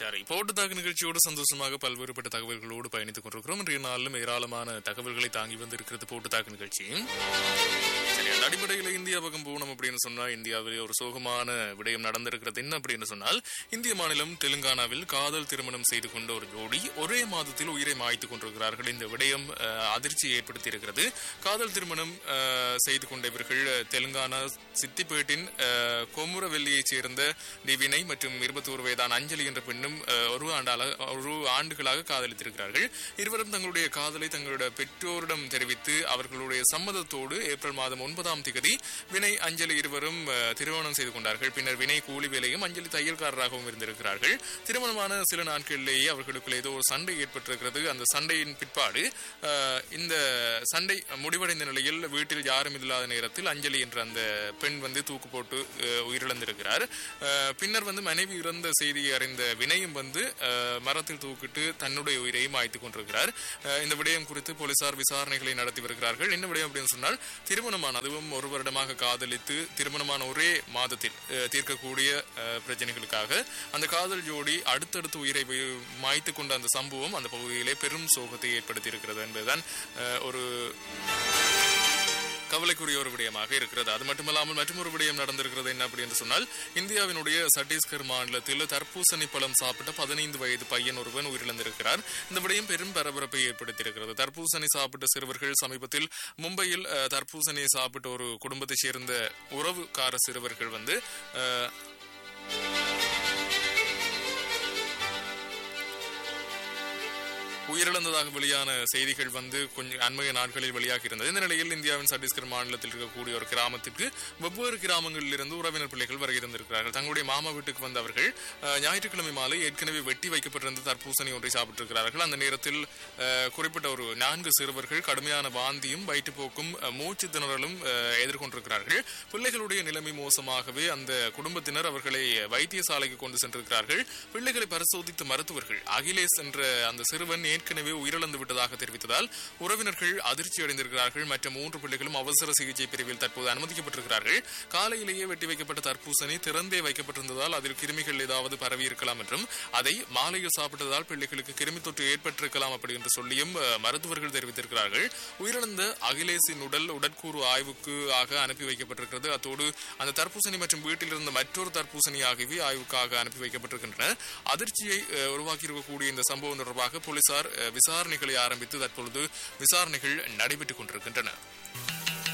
சரி போட்டு தாக்கு நிகழ்ச்சியோடு சந்தோஷமாக பல்வேறுபட்ட தகவல்களோடு பயணித்துக் கொண்டிருக்கிறோம் இன்றைய நாளிலும் ஏராளமான தகவல்களை தாங்கி வந்திருக்கிறது போட்டு தாக்கு நிகழ்ச்சி சரி அந்த அடிப்படையில் இந்தியா பக்கம் போகணும் அப்படின்னு சொன்னா இந்தியாவில் ஒரு சோகமான விடயம் நடந்திருக்கிறது என்ன அப்படின்னு சொன்னால் இந்திய மாநிலம் தெலுங்கானாவில் காதல் திருமணம் செய்து கொண்ட ஒரு ஜோடி ஒரே மாதத்தில் உயிரை மாய்த்துக் கொண்டிருக்கிறார்கள் இந்த விடயம் அஹ், அதிர்ச்சியை ஏற்படுத்தி இருக்கிறது காதல் திருமணம் அஹ், செய்து கொண்ட இவர்கள் தெலுங்கானா சித்திப்பேட்டின் அஹ், கொமுரவெல்லியைச் சேர்ந்த டி வினய் மற்றும் இருபத்தோரு வயதான அஞ்சலி என்ற பெண்ணும் அஹ், ஒரு ஆண்டால ஒரு ஆண்டுகளாக காதலித்திருக்கிறார்கள் இருவரும் தங்களுடைய காதலை தங்களுடைய பெற்றோரிடம் தெரிவித்து அவர்களுடைய சம்மதத்தோடு ஏப்ரல் மாதம் ஒன்பதாம் திகதி வினய் அஞ்சலி இருவரும் அஹ், திருமணம் செய்து கொண்டார்கள் பின்னர் வினய் கூலி வேலையும் அஞ்சலி தையல்காரராகவும் இருந்திருக்கிறார்கள் திருமணமான சில நாட்களிலேயே அவர்களுக்குள் ஏதோ ஒரு சண்டை ஏற்பட்டிருக்கிறது அந்த சண்டையின் பிற்பாடு அஹ், இந்த சண்டை முடிவடைந்த நிலையில் வீட்டில் யாரும் இல்லாத நேரத்தில் அஞ்சலி என்ற அந்த பெண் வந்து தூக்கு போட்டு அஹ், உயிரிழந்திருக்கிறார் அஹ், பின்னர் வந்து மனைவி இறந்த செய்தியை அறிந்த வினயும் வந்து அஹ், மரத்தில் தூக்கிட்டு தன்னுடைய உயிரையும் மாய்த்துக் கொண்டிருக்கிறார் அஹ், இந்த விடயம் குறித்து போலீசார் விசாரணைகளை நடத்தி வருகிறார்கள் என்ன விடயம் அப்படின்னு சொன்னால் திருமணமான அதுவும் ஒரு வருடமாக காதலித்து திருமணமான ஒரே மாதத்தில் அஹ், தீர்க்கக்கூடிய அஹ், பிரச்சனைகளுக்காக அந்த காதல் ஜோடி அடுத்தடுத்து உயிரை வி- மாய்த்துக் கொண்ட அந்த சம்பவம் அந்த பகுதியிலே பெரும் சோகத்தை ஏற்படுத்தி இருக்கிறது என்பதுதான் அஹ், ஒரு கவலைக்குரிய ஒரு விடயமாக இருக்கிறது அது மட்டுமல்லாமல் மற்றொரு விடயம் நடந்திருக்கிறது என்ன அப்படி என்று சொன்னால் இந்தியாவினுடைய சத்தீஸ்கர் மாநிலத்தில் தர்பூசணி பழம் சாப்பிட்ட பதினைந்து வயது பையன் ஒருவன் உயிரிழந்திருக்கிறார் இந்த விடயம் பெரும் பரபரப்பை ஏற்படுத்தியிருக்கிறது தர்பூசணி சாப்பிட்ட சிறுவர்கள் சமீபத்தில் மும்பையில் அஹ், தர்பூசணியை சாப்பிட்ட ஒரு குடும்பத்தைச் சேர்ந்த உறவுக்கார சிறுவர்கள் வந்து அஹ், உயிரிழந்ததாக வெளியான செய்திகள் வந்து கொஞ்சம் அண்மைய நாட்களில் வெளியாகி இருந்தது இந்த நிலையில் இந்தியாவின் சத்தீஸ்கர் மாநிலத்தில் இருக்கக்கூடிய ஒரு கிராமத்திற்கு வெவ்வேறு கிராமங்களில் இருந்து உறவினர் பிள்ளைகள் வர இருந்திருக்கிறார்கள் தங்களுடைய மாமா வீட்டுக்கு வந்த அவர்கள் அஹ், ஞாயிற்றுக்கிழமை மாலை ஏற்கனவே வெட்டி வைக்கப்பட்டிருந்த தர்பூசணி ஒன்றை சாப்பிட்டிருக்கிறார்கள் அந்த நேரத்தில் அஹ், குறிப்பிட்ட ஒரு நான்கு சிறுவர்கள் கடுமையான வாந்தியும் வயிற்றுப்போக்கும் அஹ், மூச்சு திணறலும் அஹ், எதிர்கொண்டிருக்கிறார்கள் பிள்ளைகளுடைய நிலைமை மோசமாகவே அந்த குடும்பத்தினர் அவர்களை வைத்தியசாலைக்கு கொண்டு சென்றிருக்கிறார்கள் பிள்ளைகளை பரிசோதித்த மருத்துவர்கள் அகிலேஷ் என்ற அந்த சிறுவன் ஏற்கனவே உயிரிழந்து விட்டதாக தெரிவித்ததால் உறவினர்கள் அதிர்ச்சி அடைந்திருக்கிறார்கள் மற்ற மூன்று பிள்ளைகளும் அவசர சிகிச்சை பிரிவில் தற்போது அனுமதிக்கப்பட்டிருக்கிறார்கள் காலையிலேயே வெட்டி வைக்கப்பட்ட தர்பூசணி திறந்தே வைக்கப்பட்டிருந்ததால் அதில் கிருமிகள் ஏதாவது பரவி இருக்கலாம் என்றும் அதை மாலையில் சாப்பிட்டதால் பிள்ளைகளுக்கு கிருமி தொற்று ஏற்பட்டிருக்கலாம் அப்படி என்று சொல்லியும் அஹ், மருத்துவர்கள் தெரிவித்திருக்கிறார்கள் உயிரிழந்த அகிலேஷின் உடல் உடற்கூறு ஆய்வுக்கு ஆக அனுப்பி வைக்கப்பட்டிருக்கிறது அத்தோடு அந்த தர்பூசணி மற்றும் வீட்டில் இருந்த மற்றொரு தர்பூசணி ஆகியவை ஆய்வுக்காக அனுப்பி வைக்கப்பட்டிருக்கின்றன அதிர்ச்சியை அஹ், உருவாக்கியிருக்கக்கூடிய இந்த சம்பவம் தொடர்பாக போலீசார் அஹ், விசாரணைகளை ஆரம்பித்து தற்பொழுது விசாரணைகள் நடைபெற்றுக் கொண்டிருக்கின்றன